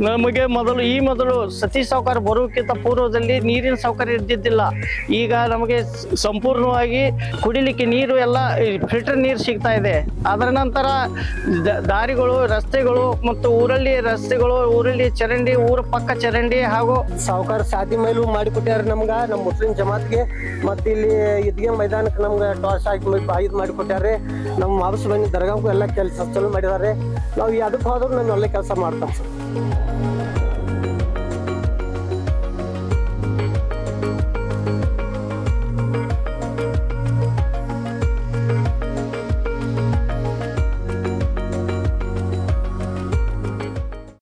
ನಮಗೆ ಮೊದಲು ಈ ಮೊದಲು ಸತೀಶ್ ಸಾವುಕಾರ ಬರೋಕ್ಕಿಂತ ಪೂರ್ವದಲ್ಲಿ ನೀರಿನ ಸೌಕರ್ಯ ಇದ್ದಿದ್ದಿಲ್ಲ ಈಗ ನಮಗೆ ಸ- ಸಂಪೂರ್ಣವಾಗಿ ಕುಡಿಲಿಕ್ಕೆ ನೀರು ಎಲ್ಲ ಫಿಲ್ಟರ್ ನೀರು ಸಿಗ್ತಾ ಇದೆ ಅದರ ನಂತರ ದ- ದಾರಿಗಳು ರಸ್ತೆಗಳು ಮತ್ತು ಊರಲ್ಲಿ ರಸ್ತೆಗಳು ಊರಲ್ಲಿ ಚರಂಡಿ ಊರ ಪಕ್ಕ ಚರಂಡಿ ಹಾಗೂ ಸಾವುಕಾರ ಸಾದಿ ಮೇಲೂ ಮಾಡಿಕೊಟ್ಟಾರ ನಮ್ಗ ನಮ್ಮ ಮುಸ್ಲಿಂ ಜಮಾತ್ಗೆ ಮತ್ತೆ ಇಲ್ಲಿ ಇದ್ಗೆ ಮೈದಾನಕ್ಕೆ ನಮ್ಗೆ ಟಾಸ್ ಹಾಕಿ ಇದು ಮಾಡಿಕೊಟ್ಟಾರೆ ನಮ್ಮ ವಾಪಸ್ ಬಂದು ದರ್ಗಾಕ್ಕೂ ಎಲ್ಲ ಕೆಲಸ ಚಲೋ ಮಾಡಿದ್ದಾರೆ ನಾವು ಅದಕ್ಕೆ ಹೋದ್ರು ನಾನು ಒಳ್ಳೆ ಕೆಲಸ ಮಾಡ್ತಾನೆ ಸರ್